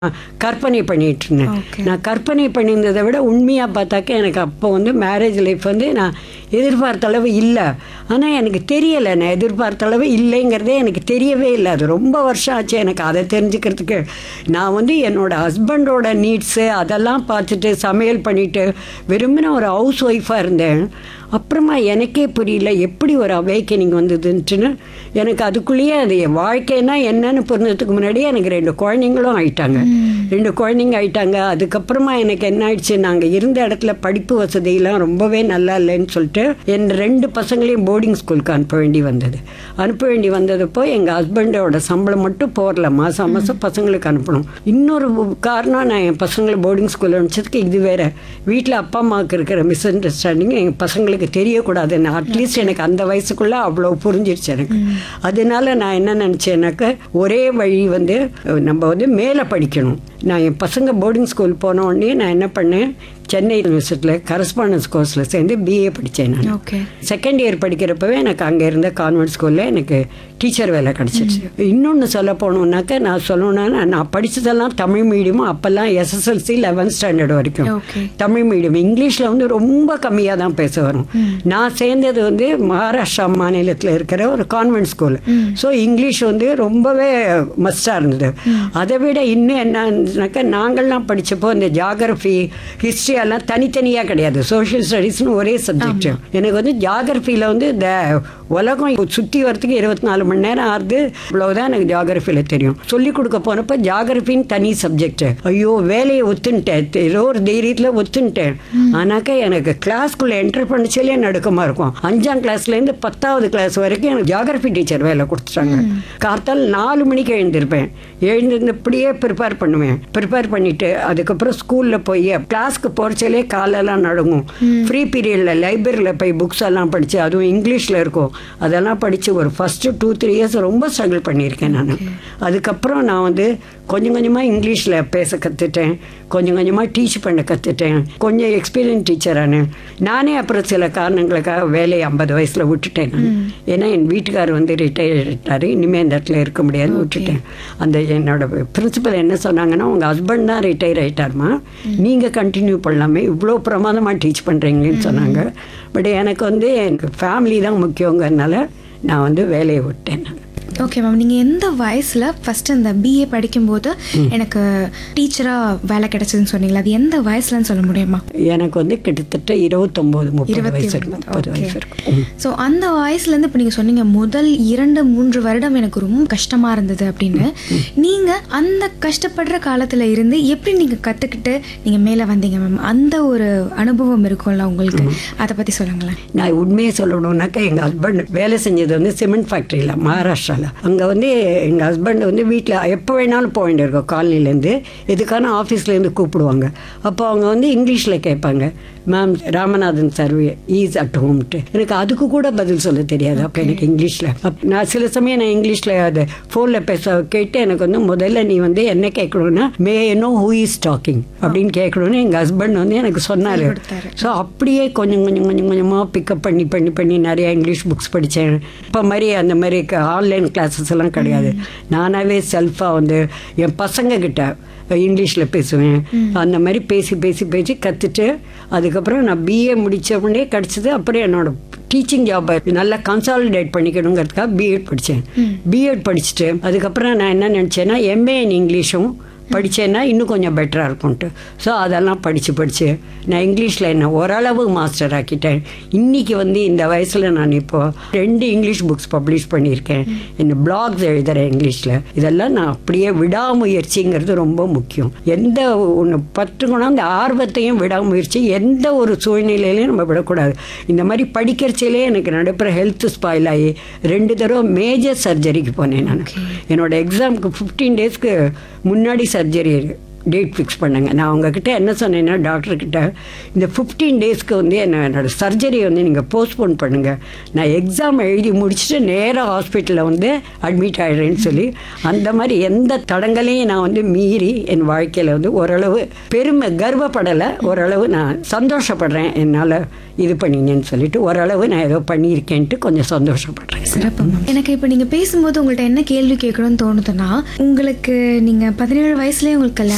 கற்பனை பண்ணிட்டு இருந்தேன் Okay. நான் கற்பனை பண்ணியிருந்ததை விட உண்மையாக பார்த்தாக்க எனக்கு அப்போ வந்து மேரேஜ் லைஃப் வந்து நான் எதிர்பார்த்த அளவு இல்லை ஆனால் எனக்கு தெரியலை நான் எதிர்பார்த்த அளவு இல்லைங்கிறதே எனக்கு தெரியவே இல்லை அது ரொம்ப வருஷம் ஆச்சு எனக்கு அதை தெரிஞ்சுக்கிறதுக்கு நான் வந்து என்னோட ஹஸ்பண்டோட நீட்ஸு அதெல்லாம் பார்த்துட்டு சமையல் பண்ணிட்டு விரும்பின ஒரு ஹவுஸ் ஒய்ஃபாக இருந்தேன் அப்புறமா எனக்கே புரியல எப்படி ஒரு அவேக்கனிங் வந்ததுன்ட்டுன்னு எனக்கு அதுக்குள்ளேயே அது என் வாழ்க்கைனா என்னன்னு புரிஞ்சதுக்கு முன்னாடியே எனக்கு ரெண்டு குழந்தைங்களும் ஆயிட்டாங்க ரெண்டு குழந்தைங்க ஆயிட்டாங்க அதுக்கப்புறமா எனக்கு என்ன ஆயிடுச்சு நாங்கள் இருந்த இடத்துல படிப்பு வசதியெல்லாம் ரொம்பவே நல்லா இல்லைன்னு சொல்லிட்டு என் ரெண்டு பசங்களையும் போர்டிங் ஸ்கூலுக்கு அனுப்ப வேண்டி வந்தது அனுப்ப வேண்டி வந்ததப்போ எங்கள் ஹஸ்பண்டோட சம்பளம் மட்டும் போரல மாதம் மாதம் பசங்களுக்கு அனுப்பணும் இன்னொரு காரணம் நான் என் பசங்களை போர்டிங் ஸ்கூல் அனுப்பிச்சதுக்கு இது வேற வீட்டில் அப்பா அம்மாவுக்கு இருக்கிற மிஸ் அண்டர்ஸ்டாண்டிங் எங்கள் பசங்களுக்கு தெரியக்கூடாதுன்னு அட்லீஸ்ட் எனக்கு அந்த வயசுக்குள்ளே அவ்வளோ புரிஞ்சிருச்சு எனக்கு அதனால நான் என்ன நினச்சேன்னாக்க ஒரே வழி வந்து நம்ம வந்து மேலே படிக்கணும் நான் என் பசங்க போர்டிங் ஸ்கூல் போன உடனே நான் என்ன பண்ணேன் சென்னை யூனிவர்சிட்டியில் கரஸ்பாண்டன்ஸ் கோர்ஸில் சேர்ந்து பிஏ படித்தேன் நான் ஓகே செகண்ட் இயர் படிக்கிறப்பவே எனக்கு அங்கே இருந்த கான்வென்ட் ஸ்கூலில் எனக்கு டீச்சர் வேலை கிடச்சிருச்சு இன்னொன்று சொல்ல போனோம்னாக்க நான் சொல்லணும்னா நான் படித்ததெல்லாம் தமிழ் மீடியமும் அப்போல்லாம் எஸ்எஸ்எல்சி லெவன்த் ஸ்டாண்டர்ட் வரைக்கும் ஓகே தமிழ் மீடியம் இங்கிலீஷில் வந்து ரொம்ப கம்மியாக தான் பேச வரும் நான் சேர்ந்தது வந்து மகாராஷ்டிரா மாநிலத்தில் இருக்கிற ஒரு கான்வென்ட் ஸ்கூல் ஸோ இங்கிலீஷ் வந்து ரொம்பவே மஸ்டாக இருந்தது அதை விட இன்னும் என்னன்னாக்கா நாங்கள்லாம் படித்தப்போ இந்த ஜாகிரஃபி ஹிஸ்ட்ரி எல்லாம் தனித்தனியாக கிடையாது சோஷியல் ஸ்டடீஸ்னு ஒரே சப்ஜெக்ட் எனக்கு வந்து ஜாகிரஃபியில் வந்து இந்த உலகம் சுற்றி வரத்துக்கு இருபத்தி நாலு மணி நேரம் ஆகுது இவ்வளவுதான் எனக்கு ஜாகிரஃபியில் தெரியும் சொல்லி கொடுக்க போனப்போ ஜாகிரஃபின்னு தனி சப்ஜெக்ட் ஐயோ வேலையை ஒத்துன்ட்டேன் ஏதோ ஒரு தைரியத்தில் ஒத்துன்ட்டேன் ஆனாக்கா எனக்கு கிளாஸ்க்குள்ளே என்டர் பண்ணிச்சாலே நடுக்கமாக இருக்கும் அஞ்சாம் கிளாஸ்லேருந்து பத்தாவது கிளாஸ் வரைக்கும் எனக்கு ஜாகிரஃபி டீச்சர் வேலை கொடுத்துட்டாங்க கார்த்தால் நாலு மணிக்கு எழுந்திருப்பேன் எழுந்திருந்து இப்படியே ப்ரிப்பேர் பண்ணுவேன் ப்ரிப்பேர் பண்ணிட்டு அதுக்கப்புறம் ஸ்கூலில் போய் கிளாஸ்க்கு போகிறச்சாலே காலெல்லாம் நடுங்கும் ஃப்ரீ பீரியடில் லைப்ரரியில் போய் புக்ஸ் எல்லாம் படித்து அதுவும் இங்கிலீஷில் இருக்கும் அதெல்லாம் படித்து ஒரு ஃபஸ்ட்டு டூ த்ரீ இயர்ஸ் ரொம்ப ஸ்ட்ரகிள் பண்ணியிருக்கேன் நான் அதுக்கப்புறம் நான் வந்து கொஞ்சம் கொஞ்சமாக இங்கிலீஷில் பேச கற்றுட்டேன் கொஞ்சம் கொஞ்சமாக டீச் பண்ண கற்றுட்டேன் கொஞ்சம் எக்ஸ்பீரியன்ஸ் டீச்சரானேன் நானே அப்புறம் சில காரணங்களுக்காக வேலையை ஐம்பது வயசில் விட்டுட்டேன் நான் ஏன்னா என் வீட்டுக்கார் வந்து ரிட்டையர் ஆகிட்டாரு இனிமேல் இந்த இடத்துல இருக்க முடியாது விட்டுட்டேன் அந்த என்னோட பிரின்சிபல் என்ன சொன்னாங்கன்னா உங்கள் ஹஸ்பண்ட் தான் ரிட்டையர் ஆகிட்டாருமா நீங்கள் கண்டினியூ பண்ணலாமே இவ்வளோ பிரமாதமாக டீச் பண்ணுறீங்களேன்னு சொன்னாங்க பட் எனக்கு வந்து எனக்கு ஃபேமிலி தான் முக்கியங்கிறதுனால நான் வந்து வேலையை விட்டேன் நான் ஓகே மேம் நீங்கள் எந்த வயசில் ஃபஸ்ட்டு இந்த பிஏ படிக்கும்போது எனக்கு டீச்சராக வேலை கிடைச்சதுன்னு சொன்னீங்களா அது எந்த வயசுலன்னு சொல்ல முடியுமா எனக்கு வந்து கிட்டத்தட்ட இருபத்தொம்போது முப்பது இருபத்தி வயசு இருக்கும் ஒன்பது முப்பது ஓகே வயசு இருக்கும் ம். ஸோ அந்த வயசுலேருந்து இப்போ நீங்கள் சொன்னீங்க முதல் இரண்டு மூன்று வருடம் எனக்கு ரொம்ப கஷ்டமாக இருந்தது அப்படின்னு நீங்கள் அந்த கஷ்டப்படுற காலத்தில் இருந்து எப்படி நீங்கள் கற்றுக்கிட்டு நீங்கள் மேலே வந்தீங்க மேம் அந்த ஒரு அனுபவம் இருக்கும்ல உங்களுக்கு அதை பற்றி சொல்லுங்களேன் நான் உண்மையை சொல்லணும்னாக்கா எங்கள் ஹஸ்பண்ட் வேலை செஞ்சது வந்து சிமெண்ட் ஃபேக்ட்ரியில் மகாராஷ்டிராவில் அங்கே வந்து எங்கள் ஹஸ்பண்ட் வந்து வீட்டில் எப்போ வேணாலும் போக வேண்டியிருக்கும் காலனிலேருந்து எதுக்கான ஆஃபீஸ்லேருந்து கூப்பிடுவாங்க அப்போ அவங்க வந்து இங்கிலீஷில் கேட்பாங்க ma'am Ramanathan sir is at home எனக்கு அதுக்கு கூட பதில் சொல்ல தெரியாது அப்போ எனக்கு இங்கிலீஷில் நான் சில சமயம் நான் இங்கிலீஷில் அது ஃபோனில் பேச கேட்டு எனக்கு வந்து முதல்ல நீ வந்து என்ன கேட்கணும்னா may know who is talking அப்படின்னு கேட்கணும்னு எங்கள் ஹஸ்பண்ட் வந்து எனக்கு சொன்னார் கொடுத்தாரு. ஸோ அப்படியே கொஞ்சம் கொஞ்சம் கொஞ்சம் கொஞ்சமாக பிக்கப் பண்ணி பண்ணி பண்ணி நிறைய இங்கிலீஷ் புக்ஸ் படித்தேன் இப்போ மாதிரி அந்த மாதிரி ஆன்லைன் கிளாஸஸ் எல்லாம் கிடையாது நானாகவே செல்ஃபாக வந்து என் பசங்க கிட்ட இங்கிலீஷில் பேசுவேன் அந்த மாதிரி பேசி பேசி பேசி கற்றுட்டு அதுக்கப்புறம் நான் பிஏ முடித்த உடனே கிடச்சிது அப்புறம் என்னோட டீச்சிங் ஜாபை நல்லா கன்சாலிடேட் பண்ணிக்கணுங்கிறதுக்காக பிஎட் படித்தேன் பிஎட் படிச்சுட்டு அதுக்கப்புறம் நான் என்ன நினச்சேன்னா எம்ஏ இன் இங்கிலீஷும் படித்தேன்னா இன்னும் கொஞ்சம் பெட்டராக இருக்கும்ன்ட்டு ஸோ அதெல்லாம் படித்து படித்து நான் இங்கிலீஷில் என்ன ஓரளவு மாஸ்டர் ஆக்கிட்டேன் இன்றைக்கி வந்து இந்த வயசில் நான் இப்போது ரெண்டு இங்கிலீஷ் புக்ஸ் பப்ளிஷ் பண்ணியிருக்கேன் இந்த பிளாக்ஸ் எழுதுகிறேன் இங்கிலீஷில் இதெல்லாம் நான் அப்படியே விடாமுயற்சிங்கிறது ரொம்ப முக்கியம் எந்த ஒன்று பற்றுக்கணும் அந்த ஆர்வத்தையும் விடாமுயற்சி எந்த ஒரு சூழ்நிலையிலையும் நம்ம விடக்கூடாது இந்த மாதிரி படிக்கிறச்சிலே எனக்கு நடைபெற ஹெல்த் ஸ்பாயில் ஆகி ரெண்டு தடவை மேஜர் சர்ஜரிக்கு போனேன் நான் என்னோட எக்ஸாமுக்கு ஃபிஃப்டீன் டேஸ்க்கு முன்னாடி சர்ஜரி டேட் ஃபிக்ஸ் பண்ணுங்க நான் அவங்கக்கிட்ட என்ன சொன்னேன்னா டாக்டர்கிட்ட இந்த ஃபிஃப்டீன் டேஸ்க்கு வந்து என்ன என்னோட சர்ஜரி வந்து நீங்கள் போஸ்ட்போன் பண்ணுங்கள் நான் எக்ஸாம் எழுதி முடிச்சுட்டு நேராக ஹாஸ்பிட்டலில் வந்து அட்மிட் ஆகிடுறேன்னு சொல்லி அந்த மாதிரி எந்த தடங்களையும் நான் வந்து மீறி என் வாழ்க்கையில் வந்து ஓரளவு பெருமை கர்வப்படலை ஓரளவு நான் சந்தோஷப்படுறேன் என்னால் இது பண்ணினேன்னு சொல்லிட்டு ஓரளவு நான் ஏதோ பண்ணியிருக்கேன்ட்டு கொஞ்சம் சந்தோஷப்படுறேன் சிறப்பு மேம் எனக்கு இப்போ நீங்கள் பேசும்போது உங்கள்ட்ட என்ன கேள்வி கேட்கணும்னு தோணுதுன்னா உங்களுக்கு நீங்கள் பதினேழு வயசுலேயே உங்களுக்கு கல்யாணம்